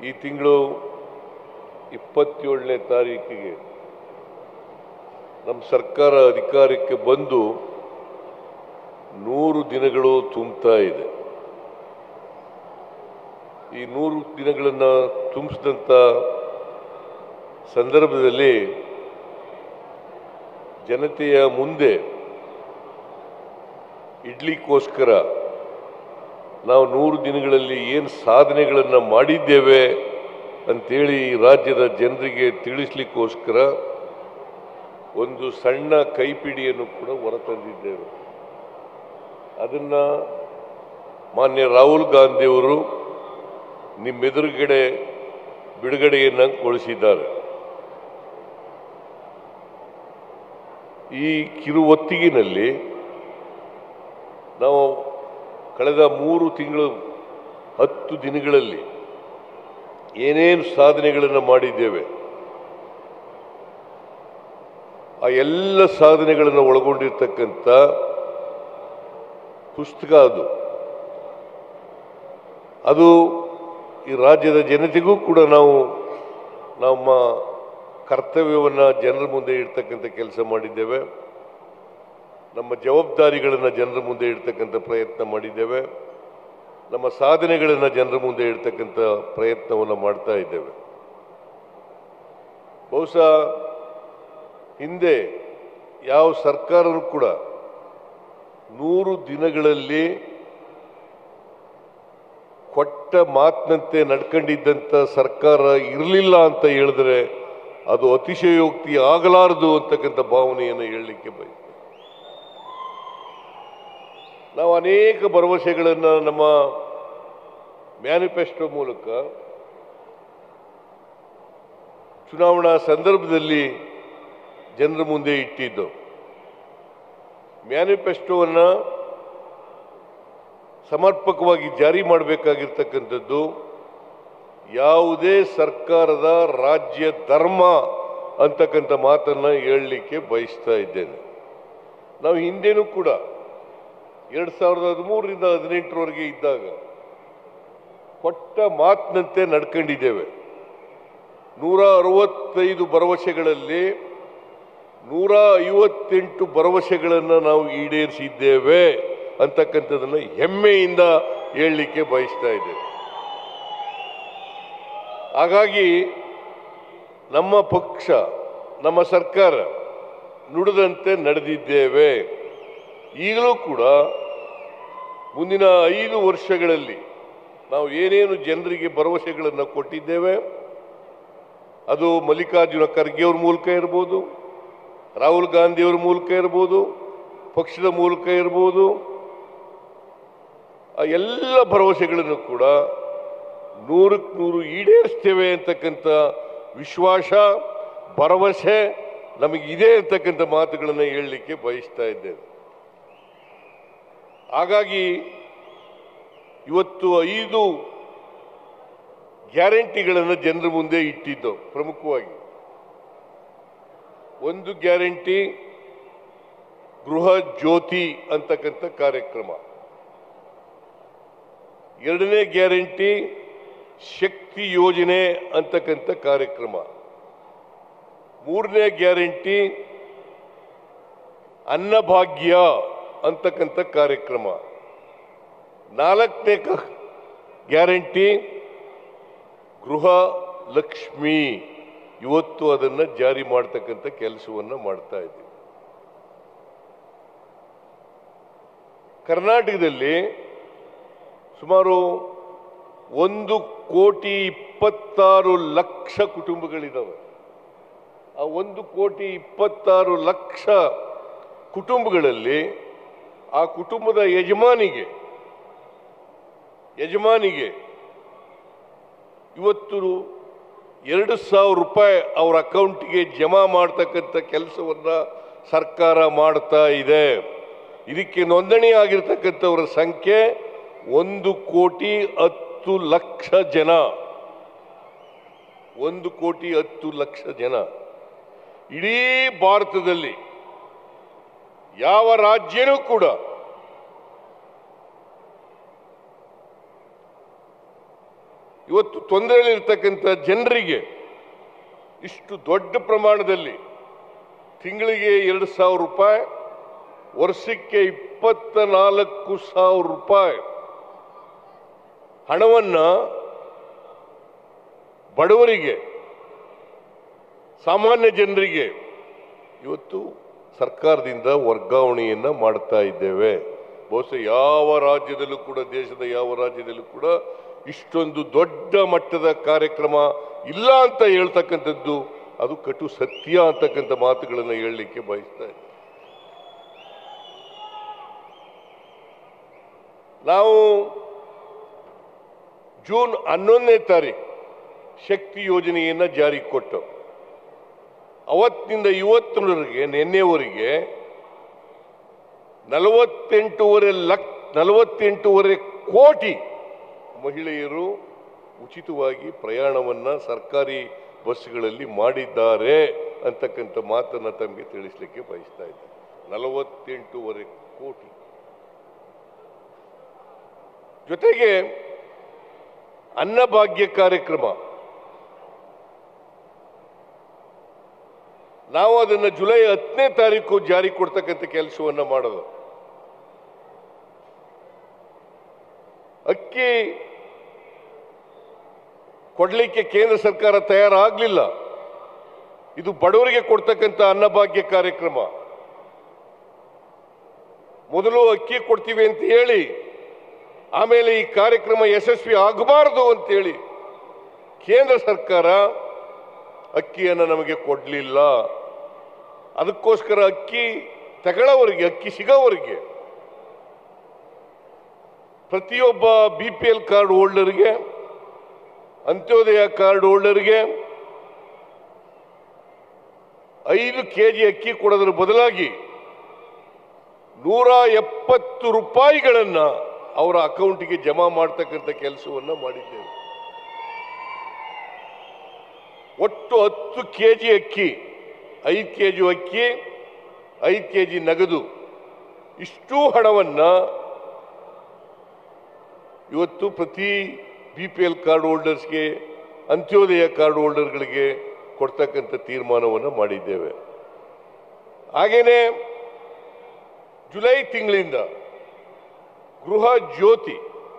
ಈ ತಿಂಗಳು ಇಪ್ಪತ್ತೇಳನೇ ತಾರೀಕಿಗೆ ನಮ್ಮ ಸರ್ಕಾರ ಅಧಿಕಾರಕ್ಕೆ ಬಂದು ನೂರು ದಿನಗಳು ತುಂಬ್ತಾ ಇದೆ ಈ ನೂರು ದಿನಗಳನ್ನು ತುಂಬಿಸಿದಂಥ ಸಂದರ್ಭದಲ್ಲಿ ಜನತೆಯ ಮುಂದೆ ಇಡ್ಲಿಕ್ಕೋಸ್ಕರ ನಾವು ನೂರು ದಿನಗಳಲ್ಲಿ ಏನು ಸಾಧನೆಗಳನ್ನು ಮಾಡಿದ್ದೇವೆ ಅಂತೇಳಿ ಈ ರಾಜ್ಯದ ಜನರಿಗೆ ತಿಳಿಸ್ಲಿಕ್ಕೋಸ್ಕರ ಒಂದು ಸಣ್ಣ ಕೈಪಿಡಿಯನ್ನು ಕೂಡ ಹೊರತಂದಿದ್ದೇವೆ ಅದನ್ನು ಮಾನ್ಯ ರಾಹುಲ್ ಗಾಂಧಿಯವರು ನಿಮ್ಮೆದುರುಗಡೆ ಬಿಡುಗಡೆಯನ್ನು ಗೊಳಿಸಿದ್ದಾರೆ ಈ ಕಿರು ಹೊತ್ತಿಗಿನಲ್ಲಿ ನಾವು ಕಳೆದ ಮೂರು ತಿಂಗಳು ಹತ್ತು ದಿನಗಳಲ್ಲಿ ಏನೇನು ಸಾಧನೆಗಳನ್ನು ಮಾಡಿದ್ದೇವೆ ಆ ಎಲ್ಲ ಸಾಧನೆಗಳನ್ನು ಒಳಗೊಂಡಿರ್ತಕ್ಕಂಥ ಪುಸ್ತಕ ಅದು ಅದು ಈ ರಾಜ್ಯದ ಜನತೆಗೂ ಕೂಡ ನಾವು ನಮ್ಮ ಕರ್ತವ್ಯವನ್ನು ಜನರ ಮುಂದೆ ಇಡ್ತಕ್ಕಂಥ ಕೆಲಸ ಮಾಡಿದ್ದೇವೆ ನಮ್ಮ ಜವಾಬ್ದಾರಿಗಳನ್ನು ಜನರ ಮುಂದೆ ಇಡ್ತಕ್ಕಂಥ ಪ್ರಯತ್ನ ಮಾಡಿದ್ದೇವೆ ನಮ್ಮ ಸಾಧನೆಗಳನ್ನು ಜನರ ಮುಂದೆ ಇಡ್ತಕ್ಕಂಥ ಪ್ರಯತ್ನವನ್ನು ಮಾಡ್ತಾ ಇದ್ದೇವೆ ಬಹುಶಃ ಹಿಂದೆ ಯಾವ ಸರ್ಕಾರನೂ ಕೂಡ ನೂರು ದಿನಗಳಲ್ಲಿ ಕೊಟ್ಟ ಮಾತಿನಂತೆ ನಡ್ಕೊಂಡಿದ್ದಂಥ ಸರ್ಕಾರ ಇರಲಿಲ್ಲ ಅಂತ ಹೇಳಿದ್ರೆ ಅದು ಅತಿಶಯೋಕ್ತಿ ಆಗಲಾರದು ಅಂತಕ್ಕಂಥ ಭಾವನೆಯನ್ನು ಹೇಳಲಿಕ್ಕೆ ಬಯಸ್ತೇನೆ ನಾವು ಅನೇಕ ಭರವಸೆಗಳನ್ನು ನಮ್ಮ ಮ್ಯಾನಿಫೆಸ್ಟೋ ಮೂಲಕ ಚುನಾವಣಾ ಸಂದರ್ಭದಲ್ಲಿ ಜನರ ಮುಂದೆ ಇಟ್ಟಿದ್ದು ಮ್ಯಾನಿಫೆಸ್ಟೋವನ್ನು ಸಮರ್ಪಕವಾಗಿ ಜಾರಿ ಮಾಡಬೇಕಾಗಿರ್ತಕ್ಕಂಥದ್ದು ಯಾವುದೇ ಸರ್ಕಾರದ ರಾಜ್ಯ ಧರ್ಮ ಅಂತಕ್ಕಂಥ ಮಾತನ್ನು ಹೇಳಲಿಕ್ಕೆ ಬಯಸ್ತಾ ಇದ್ದೇನೆ ನಾವು ಹಿಂದೆನೂ ಕೂಡ ಎರಡು ಸಾವಿರದ ಹದಿಮೂರರಿಂದ ಹದಿನೆಂಟರವರೆಗೆ ಇದ್ದಾಗ ಕೊಟ್ಟ ಮಾತಿನಂತೆ ನಡ್ಕೊಂಡಿದ್ದೇವೆ ನೂರ ಅರವತ್ತೈದು ಭರವಸೆಗಳಲ್ಲಿ ನೂರ ಐವತ್ತೆಂಟು ಭರವಸೆಗಳನ್ನು ನಾವು ಈಡೇರಿಸಿದ್ದೇವೆ ಅಂತಕ್ಕಂಥದ್ದನ್ನು ಹೆಮ್ಮೆಯಿಂದ ಹೇಳಲಿಕ್ಕೆ ಬಯಸ್ತಾ ಇದ್ದೇವೆ ಹಾಗಾಗಿ ನಮ್ಮ ಪಕ್ಷ ನಮ್ಮ ಸರ್ಕಾರ ನುಡಿದಂತೆ ನಡೆದಿದ್ದೇವೆ ಈಗಲೂ ಕೂಡ ಮುಂದಿನ ಐದು ವರ್ಷಗಳಲ್ಲಿ ನಾವು ಏನೇನು ಜನರಿಗೆ ಭರವಸೆಗಳನ್ನು ಕೊಟ್ಟಿದ್ದೇವೆ ಅದು ಮಲ್ಲಿಕಾರ್ಜುನ ಖರ್ಗೆ ಅವ್ರ ಮೂಲಕ ಇರ್ಬೋದು ರಾಹುಲ್ ಗಾಂಧಿಯವ್ರ ಮೂಲಕ ಇರ್ಬೋದು ಪಕ್ಷದ ಮೂಲಕ ಇರ್ಬೋದು ಆ ಎಲ್ಲ ಭರವಸೆಗಳನ್ನು ಕೂಡ ನೂರಕ್ಕೆ ನೂರು ಈಡೇರಿಸ್ತೇವೆ ಅಂತಕ್ಕಂಥ ವಿಶ್ವಾಸ ಭರವಸೆ ನಮಗಿದೆ ಅಂತಕ್ಕಂಥ ಮಾತುಗಳನ್ನು ಹೇಳಲಿಕ್ಕೆ ಬಯಸ್ತಾ ಇದ್ದೇವೆ ಹಾಗಾಗಿ ಇವತ್ತು ಐದು ಗ್ಯಾರಂಟಿಗಳನ್ನು ಜನರ ಮುಂದೆ ಇಟ್ಟಿದ್ದು ಪ್ರಮುಖವಾಗಿ ಒಂದು ಗ್ಯಾರಂಟಿ ಗೃಹ ಜ್ಯೋತಿ ಅಂತಕ್ಕಂಥ ಕಾರ್ಯಕ್ರಮ ಎರಡನೇ ಗ್ಯಾರಂಟಿ ಶಕ್ತಿ ಯೋಜನೆ ಅಂತಕ್ಕಂಥ ಕಾರ್ಯಕ್ರಮ ಮೂರನೇ ಗ್ಯಾರಂಟಿ ಅನ್ನಭಾಗ್ಯ ಅಂತಕ್ಕಂಥ ಕಾರ್ಯಕ್ರಮ ನಾಲ್ಕನೇ ಕ- ಗ್ಯಾರಂಟಿ ಗೃಹ ಲಕ್ಷ್ಮಿ ಇವತ್ತು ಅದನ್ನು ಜಾರಿ ಮಾಡ್ತಕ್ಕಂಥ ಕೆಲಸವನ್ನು ಮಾಡ್ತಾ ಇದ್ದೀವಿ ಕರ್ನಾಟಕದಲ್ಲಿ ಸುಮಾರು ಒಂದು ಕೋಟಿ ಇಪ್ಪತ್ತಾರು ಲಕ್ಷ ಕುಟುಂಬಗಳಿದ್ದಾವೆ ಆ ಒಂದು ಕೋಟಿ ಇಪ್ಪತ್ತಾರು ಲಕ್ಷ ಕುಟುಂಬಗಳಲ್ಲಿ ಆ ಕುಟುಂಬದ ಯಜಮಾನಿಗೆ ಯಜಮಾನಿಗೆ ಇವತ್ತು ಎರಡು ಸಾವಿರ ರೂಪಾಯಿ ಅವ್ರ ಅಕೌಂಟಿಗೆ ಜಮಾ ಮಾಡ್ತಕ್ಕಂಥ ಕೆಲಸವನ್ನು ಸರ್ಕಾರ ಮಾಡ್ತಾ ಇದೆ ಇದಕ್ಕೆ ನೋಂದಣಿ ಆಗಿರ್ತಕ್ಕಂಥವರ ಸಂಖ್ಯೆ ಒಂದು ಕೋಟಿ ಹತ್ತು ಲಕ್ಷ ಜನ ಒಂದು ಕೋಟಿ ಹತ್ತು ಲಕ್ಷ ಜನ ಇಡೀ ಭಾರತದಲ್ಲಿ ಯಾವ ರಾಜ್ಯನೂ ಕೂಡ ಇವತ್ತು ತೊಂದರೆಯಲ್ಲಿರ್ತಕ್ಕಂಥ ಜನರಿಗೆ ಇಷ್ಟು ದೊಡ್ಡ ಪ್ರಮಾಣದಲ್ಲಿ ತಿಂಗಳಿಗೆ ಎರಡು ಸಾವಿರ ರೂಪಾಯಿ ವರ್ಷಕ್ಕೆ ಇಪ್ಪತ್ತ ನಾಲ್ಕು ಸಾವಿರ ರೂಪಾಯಿ ಹಣವನ್ನ ಬಡವರಿಗೆ ಸಾಮಾನ್ಯ ಜನರಿಗೆ ಇವತ್ತು ಸರ್ಕಾರದಿಂದ ವರ್ಗಾವಣೆಯನ್ನ ಮಾಡ್ತಾ ಇದ್ದೇವೆ ಬಹುಶಃ ಯಾವ ರಾಜ್ಯದಲ್ಲೂ ಕೂಡ ದೇಶದ ಯಾವ ರಾಜ್ಯದಲ್ಲೂ ಕೂಡ ಇಷ್ಟೊಂದು ದೊಡ್ಡ ಮಟ್ಟದ ಕಾರ್ಯಕ್ರಮ ಇಲ್ಲ ಅಂತ ಹೇಳ್ತಕ್ಕಂಥದ್ದು ಅದು ಕಟು ಸತ್ಯ ಅಂತಕ್ಕಂಥ ಮಾತುಗಳನ್ನು ಹೇಳಲಿಕ್ಕೆ ಬಯಸ್ತಾ ಇದ್ದೀನಿ ನಾವು ಜೂನ್ ಹನ್ನೊಂದನೇ ತಾರೀಕು ಶಕ್ತಿ ಯೋಜನೆಯನ್ನ ಜಾರಿಗೆ ಕೊಟ್ಟು ಅವತ್ತಿನಿಂದ ಇವತ್ತಿನವರೆಗೆ ನಿನ್ನೆವರೆಗೆ ನಲವತ್ತೆಂಟೂವರೆ ಲಕ್ಷ ನಲವತ್ತೆಂಟೂವರೆ ಕೋಟಿ ಮಹಿಳೆಯರು ಉಚಿತವಾಗಿ ಪ್ರಯಾಣವನ್ನ ಸರ್ಕಾರಿ ಬಸ್ಗಳಲ್ಲಿ ಮಾಡಿದ್ದಾರೆ ಅಂತಕ್ಕಂಥ ಮಾತನ್ನ ತಮಗೆ ತಿಳಿಸ್ಲಿಕ್ಕೆ ಬಯಸ್ತಾ ಇದ್ದೆ ನಲವತ್ತೆಂಟೂವರೆ ಕೋಟಿ ಜೊತೆಗೆ ಅನ್ನಭಾಗ್ಯ ಕಾರ್ಯಕ್ರಮ ನಾವು ಅದನ್ನು ಜುಲೈ ಹತ್ತನೇ ತಾರೀಕು ಜಾರಿ ಕೊಡ್ತಕ್ಕಂಥ ಕೆಲಸವನ್ನ ಮಾಡೋದು ಅಕ್ಕಿ ಕೊಡ್ಲಿಕ್ಕೆ ಕೇಂದ್ರ ಸರ್ಕಾರ ತಯಾರಾಗಲಿಲ್ಲ ಇದು ಬಡವರಿಗೆ ಕೊಡ್ತಕ್ಕಂಥ ಅನ್ನಭಾಗ್ಯ ಕಾರ್ಯಕ್ರಮ ಮೊದಲು ಅಕ್ಕಿ ಕೊಡ್ತೀವಿ ಅಂತ ಹೇಳಿ ಆಮೇಲೆ ಈ ಕಾರ್ಯಕ್ರಮ ಯಶಸ್ವಿ ಆಗಬಾರದು ಅಂತೇಳಿ ಕೇಂದ್ರ ಸರ್ಕಾರ ಅಕ್ಕಿಯನ್ನು ನಮಗೆ ಕೊಡಲಿಲ್ಲ ಅದಕ್ಕೋಸ್ಕರ ಅಕ್ಕಿ ತಗೊಳ್ಳೋವರಿಗೆ ಅಕ್ಕಿ ಸಿಗೋವರಿಗೆ ಪ್ರತಿಯೊಬ್ಬ ಬಿ ಪಿ ಎಲ್ ಕಾರ್ಡ್ ಹೋಲ್ಡರ್ಗೆ ಅಂತ್ಯೋದಯ ಕಾರ್ಡ್ ಹೋಲ್ಡರ್ಗೆ ಐದು ಕೆ ಜಿ ಅಕ್ಕಿ ಕೊಡೋದ್ರ ಬದಲಾಗಿ ನೂರ ಎಪ್ಪತ್ತು ರೂಪಾಯಿಗಳನ್ನ ಅವರ ಅಕೌಂಟಿಗೆ ಜಮಾ ಮಾಡ್ತಕ್ಕಂಥ ಕೆಲಸವನ್ನ ಮಾಡಿದ್ದೇವೆ ಒಟ್ಟು ಹತ್ತು ಕೆ ಜಿ ಅಕ್ಕಿ ಐದು ಕೆ ಜಿ ಅಕ್ಕಿ ಐದು ಕೆ ಜಿ ನಗದು ಇಷ್ಟೂ ಹಣವನ್ನ ಇವತ್ತು ಪ್ರತಿ ಬಿ ಪಿ ಎಲ್ ಕಾರ್ಡ್ ಹೋಲ್ಡರ್ಸ್ಗೆ ಅಂತ್ಯೋದಯ ಕಾರ್ಡ್ ಹೋಲ್ಡರ್ಗಳಿಗೆ ಕೊಡ್ತಕ್ಕಂಥ ತೀರ್ಮಾನವನ್ನು ಮಾಡಿದ್ದೇವೆ ಹಾಗೇನೆ ಜುಲೈ ತಿಂಗಳಿಂದ ಗೃಹ ಜ್ಯೋತಿ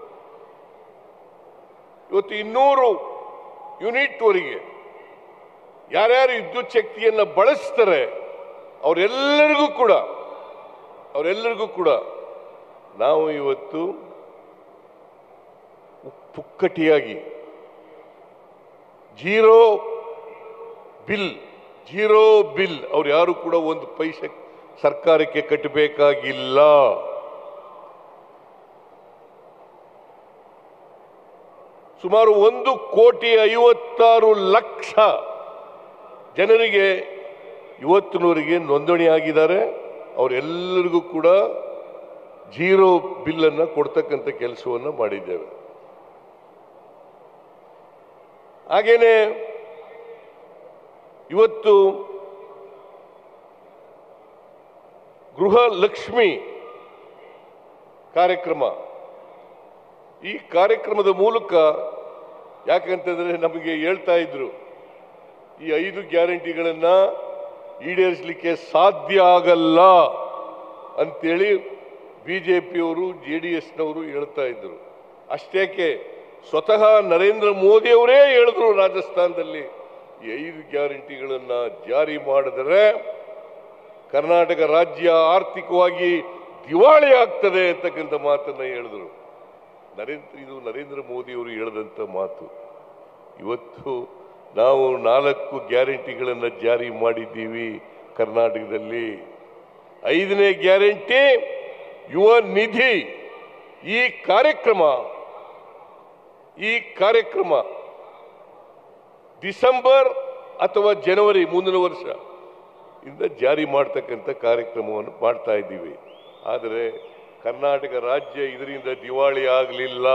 ಇವತ್ತು ಇನ್ನೂರು ಯೂನಿಟ್ವರೆಗೆ ಯಾರ್ಯಾರು ವಿದ್ಯುತ್ ಶಕ್ತಿಯನ್ನ ಬಳಸ್ತಾರೆ ಅವರೆಲ್ಲರಿಗೂ ಕೂಡ ಅವರೆಲ್ಲರಿಗೂ ಕೂಡ ನಾವು ಇವತ್ತು ಪುಕ್ಕಟಿಯಾಗಿ ಜೀರೋ ಬಿಲ್ ಜೀರೋ ಬಿಲ್ ಅವ್ರು ಯಾರು ಕೂಡ ಒಂದು ಪೈಸೆ ಸರ್ಕಾರಕ್ಕೆ ಕಟ್ಟಬೇಕಾಗಿಲ್ಲ ಸುಮಾರು ಒಂದು ಕೋಟಿ ಐವತ್ತಾರು ಲಕ್ಷ ಜನರಿಗೆ ಇವತ್ತಿನವರೆಗೆ ನೋಂದಣಿ ಆಗಿದ್ದಾರೆ ಅವರೆಲ್ಲರಿಗೂ ಕೂಡ ಜೀರೋ ಬಿಲ್ಲನ್ನು ಕೊಡ್ತಕ್ಕಂಥ ಕೆಲಸವನ್ನು ಮಾಡಿದ್ದೇವೆ ಹಾಗೇನೆ ಇವತ್ತು ಗೃಹ ಲಕ್ಷ್ಮಿ ಕಾರ್ಯಕ್ರಮ ಈ ಕಾರ್ಯಕ್ರಮದ ಮೂಲಕ ಯಾಕಂತಂದ್ರೆ ನಮಗೆ ಹೇಳ್ತಾ ಇದ್ರು ಈ ಐದು ಗ್ಯಾರಂಟಿಗಳನ್ನ ಈಡೇರಿಸಲಿಕ್ಕೆ ಸಾಧ್ಯ ಆಗಲ್ಲ ಅಂತೇಳಿ ಬಿಜೆಪಿಯವರು ಜೆ ಡಿ ಎಸ್ನವರು ಹೇಳ್ತಾ ಇದ್ರು ಅಷ್ಟೇಕೆ ಸ್ವತಃ ನರೇಂದ್ರ ಮೋದಿ ಅವರೇ ಹೇಳಿದ್ರು ರಾಜಸ್ಥಾನದಲ್ಲಿ ಈ ಐದು ಗ್ಯಾರಂಟಿಗಳನ್ನ ಜಾರಿ ಮಾಡಿದರೆ ಕರ್ನಾಟಕ ರಾಜ್ಯ ಆರ್ಥಿಕವಾಗಿ ದಿವಾಳಿ ಆಗ್ತದೆ ಅಂತಕ್ಕಂಥ ಮಾತನ್ನ ಹೇಳಿದ್ರು ನರೇಂದ್ರ ಇದು ನರೇಂದ್ರ ಮೋದಿ ಅವರು ಹೇಳಿದಂಥ ಮಾತು ಇವತ್ತು ನಾವು ನಾಲ್ಕು ಗ್ಯಾರಂಟಿಗಳನ್ನು ಜಾರಿ ಮಾಡಿದ್ದೀವಿ ಕರ್ನಾಟಕದಲ್ಲಿ ಐದನೇ ಗ್ಯಾರಂಟಿ ಯುವ ನಿಧಿ ಈ ಕಾರ್ಯಕ್ರಮ ಈ ಕಾರ್ಯಕ್ರಮ ಡಿಸೆಂಬರ್ ಅಥವಾ ಜನವರಿ ಮುಂದಿನ ವರ್ಷ ಇಂದ ಜಾರಿ ಮಾಡ್ತಕ್ಕಂಥ ಕಾರ್ಯಕ್ರಮವನ್ನು ಮಾಡ್ತಾ ಇದ್ದೀವಿ ಆದರೆ ಕರ್ನಾಟಕ ರಾಜ್ಯ ಇದರಿಂದ ದಿವಾಳಿ ಆಗಲಿಲ್ಲ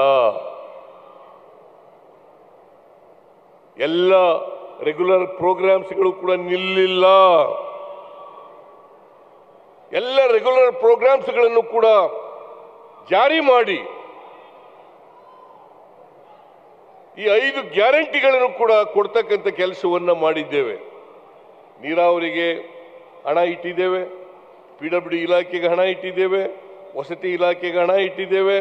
ಎಲ್ಲ ರೆಗ್ಯುಲರ್ ಪ್ರೋಗ್ರಾಮ್ಸ್ಗಳು ಕೂಡ ನಿಲ್ಲಿಲ್ಲ ಎಲ್ಲ ರೆಗ್ಯುಲರ್ ಪ್ರೋಗ್ರಾಮ್ಸ್ಗಳನ್ನು ಕೂಡ ಜಾರಿ ಮಾಡಿ ಈ ಐದು ಗ್ಯಾರಂಟಿಗಳನ್ನು ಕೂಡ ಕೊಡ್ತಕ್ಕಂಥ ಕೆಲಸವನ್ನ ಮಾಡಿದ್ದೇವೆ ನೀರಾವರಿಗೆ ಹಣ ಇಟ್ಟಿದ್ದೇವೆ ಪಿ ಡಬ್ಲ್ಯೂ ಡಿ ಇಲಾಖೆಗೆ ಹಣ ಇಟ್ಟಿದ್ದೇವೆ ವಸತಿ ಇಲಾಖೆಗೆ ಹಣ ಇಟ್ಟಿದ್ದೇವೆ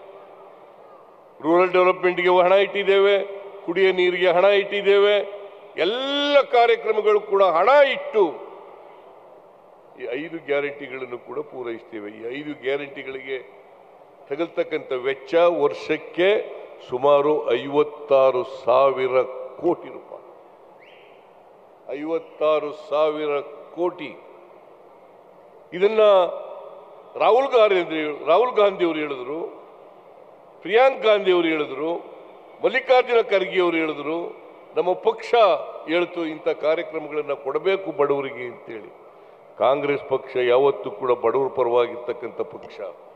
ರೂರಲ್ ಡೆವಲಪ್ಮೆಂಟ್ಗೆ ಹಣ ಇಟ್ಟಿದ್ದೇವೆ ಕುಡಿಯ ನೀರಿಗೆ ಹಣ ಇಟ್ಟಿದ್ದೇವೆ ಎಲ್ಲ ಕಾರ್ಯಕ್ರಮಗಳು ಕೂಡ ಹಣ ಇಟ್ಟು ಈ ಐದು ಗ್ಯಾರಂಟಿಗಳನ್ನು ಕೂಡ ಪೂರೈಸ್ತೇವೆ ಈ ಐದು ಗ್ಯಾರಂಟಿಗಳಿಗೆ ತಗಲ್ತಕ್ಕಂಥ ವೆಚ್ಚ ವರ್ಷಕ್ಕೆ ಸುಮಾರು ಐವತ್ತಾರು ಸಾವಿರ ಕೋಟಿ ರೂಪಾಯಿ ಐವತ್ತಾರು ಸಾವಿರ ಕೋಟಿ ಇದನ್ನ ರಾಹುಲ್ ಗಾಂಧಿ ರಾಹುಲ್ ಗಾಂಧಿ ಅವರು ಹೇಳಿದ್ರು ಪ್ರಿಯಾಂಕ್ ಗಾಂಧಿ ಅವರು ಹೇಳಿದ್ರು ಮಲ್ಲಿಕಾರ್ಜುನ ಖರ್ಗೆ ಅವರು ಹೇಳಿದ್ರು ನಮ್ಮ ಪಕ್ಷ ಹೇಳ್ತು ಇಂಥ ಕಾರ್ಯಕ್ರಮಗಳನ್ನು ಕೊಡಬೇಕು ಬಡವರಿಗೆ ಅಂತೇಳಿ ಕಾಂಗ್ರೆಸ್ ಪಕ್ಷ ಯಾವತ್ತೂ ಕೂಡ ಬಡವರ ಪರವಾಗಿರ್ತಕ್ಕಂಥ ಪಕ್ಷ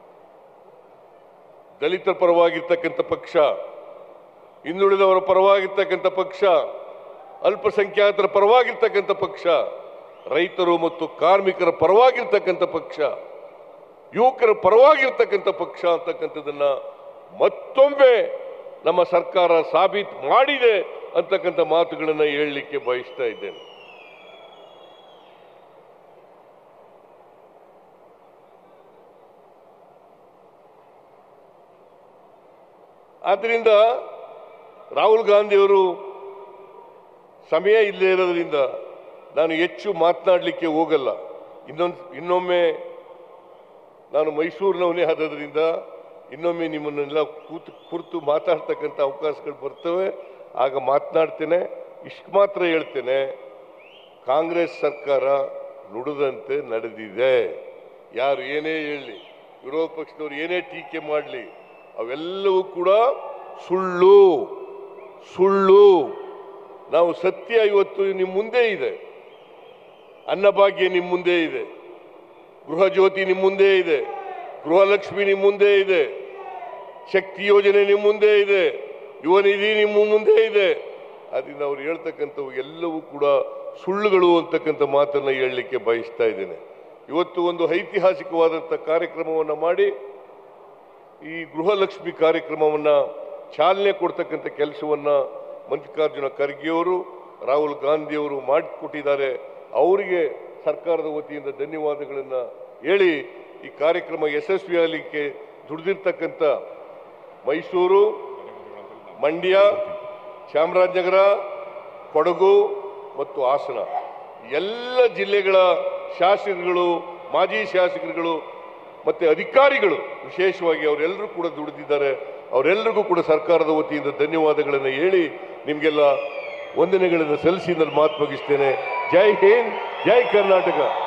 ದಲಿತರ ಪರವಾಗಿರ್ತಕ್ಕಂಥ ಪಕ್ಷ ಹಿಂದುಳಿದವರ ಪರವಾಗಿರ್ತಕ್ಕಂಥ ಪಕ್ಷ ಅಲ್ಪಸಂಖ್ಯಾತರ ಪರವಾಗಿರ್ತಕ್ಕಂಥ ಪಕ್ಷ ರೈತರು ಮತ್ತು ಕಾರ್ಮಿಕರ ಪರವಾಗಿರ್ತಕ್ಕಂಥ ಪಕ್ಷ ಯುವಕರ ಪರವಾಗಿರ್ತಕ್ಕಂಥ ಪಕ್ಷ ಅಂತಕ್ಕಂಥದ್ದನ್ನ ಮತ್ತೊಮ್ಮೆ ನಮ್ಮ ಸರ್ಕಾರ ಸಾಬೀತು ಮಾಡಿದೆ ಅಂತಕ್ಕಂಥ ಮಾತುಗಳನ್ನು ಹೇಳಲಿಕ್ಕೆ ಬಯಸ್ತಾ ಇದ್ದೇನೆ ಆದ್ದರಿಂದ ರಾಹುಲ್ ಗಾಂಧಿಯವರು ಸಮಯ ಇಲ್ಲೇ ಇರೋದ್ರಿಂದ ನಾನು ಹೆಚ್ಚು ಮಾತನಾಡಲಿಕ್ಕೆ ಹೋಗಲ್ಲ ಇನ್ನೊಂದು ಇನ್ನೊಮ್ಮೆ ನಾನು ಮೈಸೂರಿನವನೇ ಆದದ್ರಿಂದ ಇನ್ನೊಮ್ಮೆ ನಿಮ್ಮನ್ನೆಲ್ಲ ಕೂತು ಕುರಿತು ಮಾತಾಡ್ತಕ್ಕಂಥ ಅವಕಾಶಗಳು ಬರ್ತವೆ ಆಗ ಮಾತನಾಡ್ತೇನೆ ಇಷ್ಟು ಮಾತ್ರ ಹೇಳ್ತೇನೆ ಕಾಂಗ್ರೆಸ್ ಸರ್ಕಾರ ನುಡಿದಂತೆ ನಡೆದಿದೆ ಯಾರು ಏನೇ ಹೇಳಲಿ ವಿರೋಧ ಪಕ್ಷದವ್ರು ಏನೇ ಟೀಕೆ ಮಾಡಲಿ ಅವೆಲ್ಲವೂ ಕೂಡ ಸುಳ್ಳು ಸುಳ್ಳು ನಾವು ಸತ್ಯ ಇವತ್ತು ನಿಮ್ಮ ಮುಂದೆ ಇದೆ ಅನ್ನಭಾಗ್ಯ ನಿಮ್ಮ ಮುಂದೆ ಇದೆ ಗೃಹ ಜ್ಯೋತಿ ನಿಮ್ಮ ಮುಂದೆ ಇದೆ ಗೃಹಲಕ್ಷ್ಮಿ ನಿಮ್ಮ ಮುಂದೆ ಇದೆ ಶಕ್ತಿ ಯೋಜನೆ ನಿಮ್ಮ ಮುಂದೆ ಇದೆ ಯುವ ನಿಧಿ ನಿಮ್ಮ ಮುಂದೆ ಇದೆ ಅದರಿಂದ ಅವ್ರು ಹೇಳ್ತಕ್ಕಂಥವು ಎಲ್ಲವೂ ಕೂಡ ಸುಳ್ಳುಗಳು ಅಂತಕ್ಕಂಥ ಮಾತನ್ನ ಹೇಳಲಿಕ್ಕೆ ಬಯಸ್ತಾ ಇದ್ದೇನೆ ಇವತ್ತು ಒಂದು ಐತಿಹಾಸಿಕವಾದಂಥ ಕಾರ್ಯಕ್ರಮವನ್ನು ಮಾಡಿ ಈ ಗೃಹಲಕ್ಷ್ಮಿ ಕಾರ್ಯಕ್ರಮವನ್ನ ಚಾಲನೆ ಕೊಡ್ತಕ್ಕಂಥ ಕೆಲಸವನ್ನ ಮಲ್ಲಿಕಾರ್ಜುನ ಖರ್ಗೆಯವರು ರಾಹುಲ್ ಗಾಂಧಿಯವರು ಮಾಡಿಕೊಟ್ಟಿದ್ದಾರೆ ಅವರಿಗೆ ಸರ್ಕಾರದ ವತಿಯಿಂದ ಧನ್ಯವಾದಗಳನ್ನು ಹೇಳಿ ಈ ಕಾರ್ಯಕ್ರಮ ಯಶಸ್ವಿಯಾಗಲಿಕ್ಕೆ ದುಡಿದಿರ್ತಕ್ಕಂಥ ಮೈಸೂರು ಮಂಡ್ಯ ಚಾಮರಾಜನಗರ ಕೊಡಗು ಮತ್ತು ಹಾಸನ ಎಲ್ಲ ಜಿಲ್ಲೆಗಳ ಶಾಸಕರುಗಳು ಮಾಜಿ ಶಾಸಕರುಗಳು ಮತ್ತೆ ಅಧಿಕಾರಿಗಳು ವಿಶೇಷವಾಗಿ ಅವರೆಲ್ಲರೂ ಕೂಡ ದುಡಿದಿದ್ದಾರೆ ಅವರೆಲ್ಲರಿಗೂ ಕೂಡ ಸರ್ಕಾರದ ವತಿಯಿಂದ ಧನ್ಯವಾದಗಳನ್ನು ಹೇಳಿ ನಿಮಗೆಲ್ಲ ವಂದನೆಗಳನ್ನು ಸಲ್ಲಿಸಿ ನಾನು ಮಾತು ಮುಗಿಸ್ತೇನೆ ಜೈ ಹಿಂದ್ ಜೈ ಕರ್ನಾಟಕ